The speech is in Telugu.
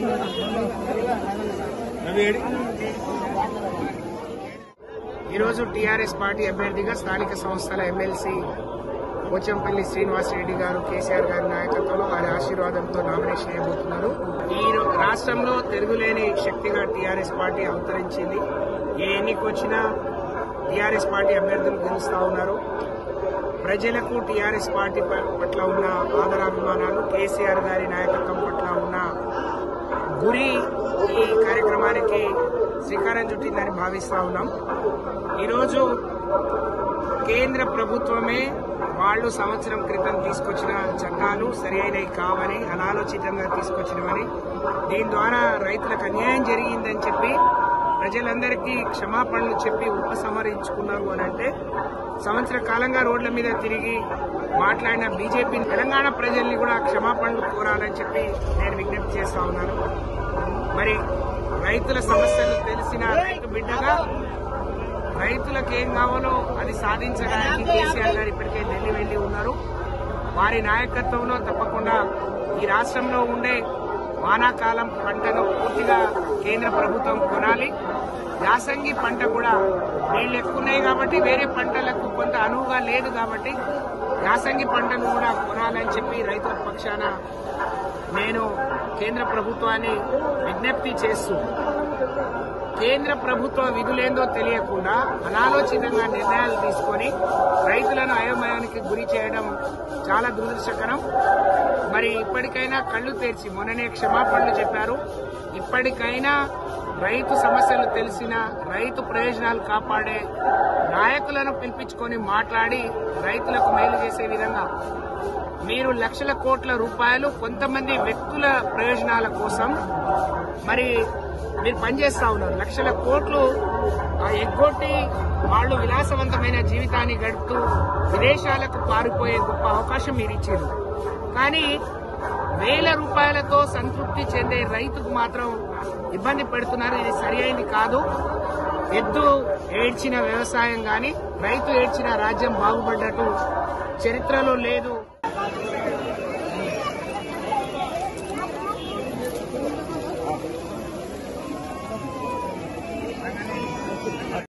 ఈరోజు టీఆర్ఎస్ పార్టీ అభ్యర్థిగా స్థానిక సంస్థల ఎమ్మెల్సీ పోచంపల్లి శ్రీనివాసరెడ్డి గారు కేసీఆర్ గారి నాయకత్వంలో వారి ఆశీర్వాదంతో నామినేషన్ చేయబోతున్నారు ఈ రో- రాష్ట్రంలో తిరుగులేని శక్తిగా టీఆర్ఎస్ పార్టీ అవతరించింది ఏ ఎన్నిక వచ్చినా టీఆర్ఎస్ పార్టీ అభ్యర్థులు గెలుస్తా ఉన్నారు ప్రజలకు టీఆర్ఎస్ పార్టీ ప- పట్ల ఉన్న ఆదరాభిమానాలు కేసీఆర్ గారి నాయకత్వం పట్ల ఉన్న గురి ఈ కార్యక్రమానికి శ్రీకారం చుట్టిందని భావిస్తా ఉన్నాం ఈరోజు కేంద్ర ప్రభుత్వమే వాళ్ళు సంవత్సరం క్రితం తీసుకొచ్చిన చట్టాలు సరి అయినవి కావని అనాలోచితంగా తీసుకొచ్చినవని దీని ద్వారా రైతులకు అన్యాయం జరిగిందని చెప్పి ప్రజలందరికీ క్షమాపణలు చెప్పి ఉపసంహరించుకున్నారు అని అంటే సంవత్సర కాలంగా రోడ్ల మీద తిరిగి మాట్లాడిన బీజేపీ తెలంగాణ ప్రజల్ని కూడా క్షమాపణలు కోరాలని చెప్పి నేను విజ్ఞప్తి చేస్తా ఉన్నాను మరి రైతుల సమస్యలు తెలిసిన రైతు బిడ్డగా రైతులకు ఏం కావాలో అది సాధించడానికి కేసీఆర్ గారు ఇప్పటికే ఢిల్లీ వెళ్లి ఉన్నారు వారి నాయకత్వంలో తప్పకుండా ఈ రాష్ట్రంలో ఉండే వానాకాలం పంటను పూర్తిగా కేంద్ర ప్రభుత్వం కొనాలి యాసంగి పంట కూడా నీళ్లు ఎక్కువ ఉన్నాయి కాబట్టి వేరే పంటలకు కొంత అనువుగా లేదు కాబట్టి యాసంగి పంటను కూడా కొనాలని చెప్పి రైతుల పక్షాన నేను కేంద్ర ప్రభుత్వాన్ని విజ్ఞప్తి చేస్తూ కేంద్ర ప్రభుత్వ విధులేందో తెలియకుండా అనాలోచితంగా నిర్ణయాలు తీసుకొని రైతులను అయోమయానికి గురి చేయడం చాలా దురదృష్టకరం మరి ఇప్పటికైనా కళ్ళు తెరిచి మొన్ననే క్షమాపణలు చెప్పారు ఇప్పటికైనా రైతు సమస్యలు తెలిసిన రైతు ప్రయోజనాలు కాపాడే నాయకులను పిలిపించుకొని మాట్లాడి రైతులకు మేలు చేసే విధంగా మీరు లక్షల కోట్ల రూపాయలు కొంతమంది వ్యక్తుల ప్రయోజనాల కోసం మరి మీరు పనిచేస్తా ఉన్నారు లక్షల కోట్లు ఆ ఎగ్గొట్టి వాళ్ళు విలాసవంతమైన జీవితాన్ని గడుపుతూ విదేశాలకు పారిపోయే గొప్ప అవకాశం మీరు ఇచ్చారు కానీ వేల రూపాయలతో సంతృప్తి చెందే రైతుకు మాత్రం ఇబ్బంది పెడుతున్నారు ఇది సరి అయింది కాదు ఎద్దు ఏడ్చిన వ్యవసాయం గాని రైతు ఏడ్చిన రాజ్యం బాగుపడ్డట్టు చరిత్రలో లేదు